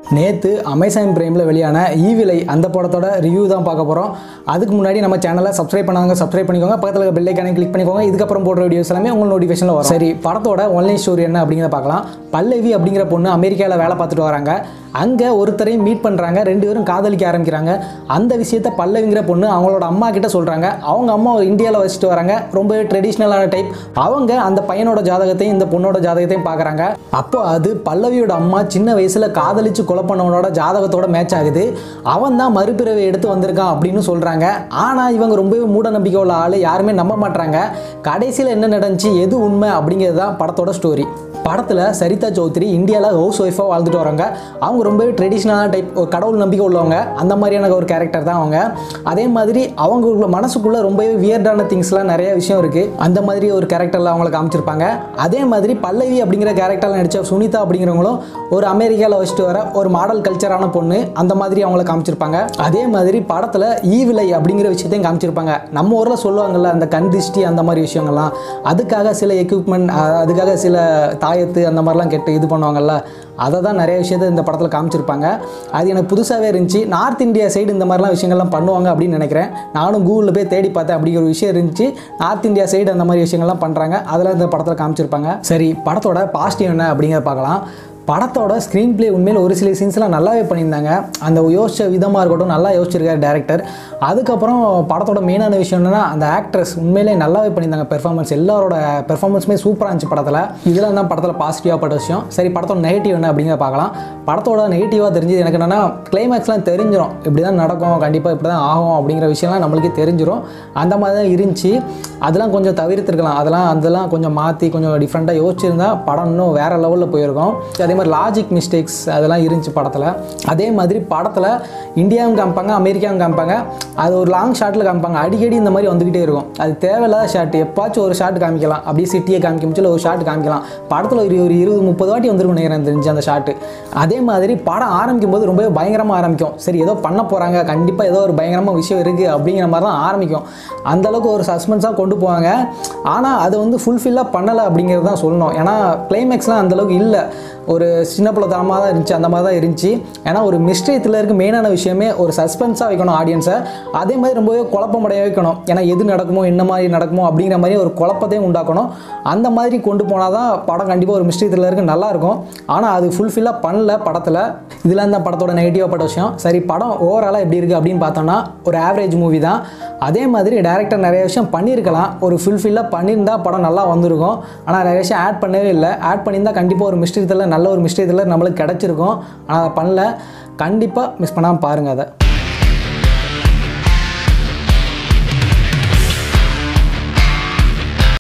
நேற்று அமேசான் பிரைமில் வெளியான ஈவிலை அந்த படத்தோட ரிவ்யூ தான் பார்க்க போகிறோம் அதுக்கு முன்னாடி நம்ம சேனலை சப்ஸ்கிரைப் பண்ணாங்க சப்ஸ்கிரைப் பண்ணிக்கோங்க பக்கத்தில் இருக்க பெல் ஐக்கானை கிளிக் பண்ணிக்கோங்க இதுக்கப்புறம் போடுற வீடியோஸ் எல்லாமே உங்களுக்கு நோட்டிஃபிகேஷனில் வரும் சரி படத்தோட ஒன்லைன் ஸ்டோரி என்ன அப்படிங்கிறத பார்க்கலாம் பல்லவி அப்படிங்கிற பொண்ணு அமெரிக்காவில் வேலை பார்த்துட்டு வராங்க அங்கே ஒருத்தரையும் மீட் பண்ணுறாங்க ரெண்டு பேரும் காதலிக்க ஆரம்பிக்கிறாங்க அந்த விஷயத்த பல்லவிங்கிற பொண்ணு அவங்களோட அம்மா கிட்ட சொல்கிறாங்க அவங்க அம்மா இந்தியாவில் வச்சுட்டு வராங்க ரொம்பவே ட்ரெடிஷ்னலான டைப் அவங்க அந்த பையனோட ஜாதகத்தையும் இந்த பொண்ணோட ஜாதகத்தையும் பார்க்குறாங்க அப்போ அது பல்லவியோட அம்மா சின்ன வயசில் காதலிச்சு கொலை பண்ணவனோட ஜாதகத்தோட மேட்ச் ஆகுது அவன் தான் மறுபிறவை எடுத்து வந்திருக்கான் அப்படின்னு சொல்கிறாங்க ஆனால் இவங்க ரொம்பவே மூட நம்பிக்கை உள்ள ஆள் யாருமே நம்ப மாட்டாங்க கடைசியில் என்ன நடந்துச்சு எது உண்மை அப்படிங்கிறது தான் படத்தோட ஸ்டோரி படத்தில் சரிதா சௌத்ரி இந்தியாவில் ஹவுஸ் ஒய்ஃபாக வாழ்ந்துட்டு வராங்க அவங்க ரொம்பவே ட்ரெடிஷ்னலான டைப் ஒரு கடவுள் நம்பிக்கை உள்ளவங்க அந்த மாதிரியான ஒரு கேரக்டர் தான் அவங்க அதே மாதிரி அவங்க உள்ள மனசுக்குள்ளே ரொம்பவே வியர்டான திங்ஸ்லாம் நிறைய விஷயம் இருக்குது அந்த மாதிரி ஒரு கேரக்டரில் அவங்கள காமிச்சிருப்பாங்க அதே மாதிரி பல்லவி அப்படிங்கிற கேரக்டரில் நடித்த சுனிதா அப்படிங்கிறவங்களும் ஒரு அமெரிக்காவில் வச்சுட்டு வர ஒரு மாடல் கல்ச்சரான பொண்ணு அந்த மாதிரி அவங்கள காமிச்சிருப்பாங்க அதே மாதிரி படத்தில் ஈவிலை அப்படிங்கிற விஷயத்தையும் காமிச்சிருப்பாங்க நம்ம ஊரில் சொல்லுவாங்கல்ல அந்த கண் திஷ்டி அந்த மாதிரி விஷயங்கள்லாம் அதுக்காக சில எக்யூப்மெண்ட் அதுக்காக சில தாயத்து அந்த மாதிரிலாம் கெட்டு இது பண்ணுவாங்கல்ல அதை தான் நிறைய விஷயத்த இந்த படத்தில் காமிச்சிருப்பாங்க அது எனக்கு புதுசாகவே இருந்துச்சு நார்த் இந்தியா சைடு இந்த மாதிரிலாம் விஷயங்கள்லாம் பண்ணுவாங்க அப்படின்னு நினைக்கிறேன் நானும் கூகுளில் போய் தேடி பார்த்தேன் அப்படிங்கிற ஒரு விஷயம் இருந்துச்சு நார்த் இந்தியா சைடு அந்த மாதிரி விஷயங்கள்லாம் பண்ணுறாங்க அதெல்லாம் இந்த படத்தில் காமிச்சிருப்பாங்க சரி படத்தோட பாசிட்டிவ் என்ன அப்படிங்கிறத பார்க்கலாம் படத்தோட ஸ்க்ரீன் ப்ளே உண்மையில் ஒரு சில சீன்ஸ்லாம் நல்லாவே பண்ணியிருந்தாங்க அந்த யோசிச்ச விதமாக இருக்கட்டும் நல்லா யோசிச்சிருக்காரு டேரக்டர் அதுக்கப்புறம் படத்தோட மெயினான விஷயம் என்னன்னா அந்த ஆக்ட்ரஸ் உண்மையிலே நல்லாவே பண்ணியிருந்தாங்க பெர்ஃபார்மன்ஸ் எல்லாரோட பெர்ஃபார்மன்ஸுமே சூப்பராக இருந்துச்சு படத்தில் இதெல்லாம் தான் படத்தில் பாசிட்டிவாக பட்ட விஷயம் சரி படத்தோட நெகட்டிவ் என்ன அப்படிங்கிறத பார்க்கலாம் படத்தோட நெகட்டிவாக தெரிஞ்சது எனக்கு என்னென்னா கிளைமேக்ஸ்லாம் தெரிஞ்சிடும் இப்படி தான் நடக்கும் கண்டிப்பாக இப்படி தான் ஆகும் அப்படிங்கிற விஷயம்லாம் நம்மளுக்கே தெரிஞ்சிடும் அந்த மாதிரி தான் இருந்துச்சு அதெல்லாம் கொஞ்சம் தவிர்த்திருக்கலாம் அதெல்லாம் அதெல்லாம் கொஞ்சம் மாற்றி கொஞ்சம் டிஃப்ரெண்ட்டாக யோசிச்சிருந்தா படம் இன்னும் வேறு லெவலில் போயிருக்கும் அதே மாதிரி லாஜிக் மிஸ்டேக்ஸ் அதெல்லாம் இருந்துச்சு படத்தில் அதே மாதிரி படத்தில் இந்தியாவும் காமிப்பாங்க அமெரிக்காவும் காமிப்பாங்க அது ஒரு லாங் ஷாட்டில் காமிப்பாங்க அடிக்கடி இந்த மாதிரி வந்துக்கிட்டே இருக்கும் அது தேவையில்லாத ஷாட் எப்பாச்சும் ஒரு ஷாட் காமிக்கலாம் அப்படியே சிட்டியை காமிக்க முடிச்சு ஒரு ஷாட் காமிக்கலாம் படத்தில் ஒரு ஒரு இருபது முப்பது வாட்டி வந்துருக்கும் நினைக்கிறேன் தெரிஞ்சு அந்த ஷாட்டு அதே மாதிரி படம் ஆரம்பிக்கும் போது ரொம்பவே பயங்கரமாக ஆரம்பிக்கும் சரி ஏதோ பண்ண போகிறாங்க கண்டிப்பாக ஏதோ ஒரு பயங்கரமாக விஷயம் இருக்குது அப்படிங்கிற மாதிரி தான் ஆரம்பிக்கும் அந்தளவுக்கு ஒரு சஸ்பென்ஸாக கொண்டு போவாங்க ஆனால் அது வந்து ஃபுல்ஃபில்லாக பண்ணலை அப்படிங்கிறது தான் சொல்லணும் ஏன்னா கிளைமேக்ஸ்லாம் அந்தளவுக்கு இல்லை ஒரு சின்ன பிள்ளைத்தனமாக தான் இருந்துச்சு அந்த மாதிரி தான் இருந்துச்சு ஏன்னா ஒரு மிஸ்ட்ரி த்ரில்லருக்கு மெயினான விஷயமே ஒரு சஸ்பென்ஸாக வைக்கணும் ஆடியன்ஸை அதே மாதிரி ரொம்பவே குழப்பமடைய வைக்கணும் ஏன்னா எது நடக்குமோ என்ன மாதிரி நடக்குமோ அப்படிங்கிற மாதிரி ஒரு குழப்பத்தையும் உண்டாக்கணும் அந்த மாதிரி கொண்டு போனால் தான் படம் கண்டிப்பாக ஒரு மிஸ்ட்ரி த்ரில்லருக்கு நல்லாயிருக்கும் ஆனால் அது ஃபுல்ஃபில்லாக பண்ணல படத்தில் இதெல்லாம் தான் படத்தோட நெகட்டிவாக பட்ட விஷயம் சரி படம் ஓவராலாக எப்படி இருக்குது அப்படின்னு பார்த்தோன்னா ஒரு ஆவரேஜ் மூவி தான் அதே மாதிரி டேரக்டர் நிறைய விஷயம் பண்ணியிருக்கலாம் ஒரு ஃபுல்ஃபில்லாக பண்ணியிருந்தா படம் நல்லா வந்திருக்கும் ஆனால் நிறைய விஷயம் ஆட் பண்ணவே இல்லை ஆட் பண்ணியிருந்தால் கண்டிப்பாக ஒரு மிஸ்ட்ரி த்ரில்லர் நல்ல ஒரு மிஸ்ட்ரி த்ரில்லர் நம்மளுக்கு கிடச்சிருக்கும் ஆனால் அதை பண்ணல கண்டிப்பாக மிஸ் பண்ணாமல் பாருங்கள் அதை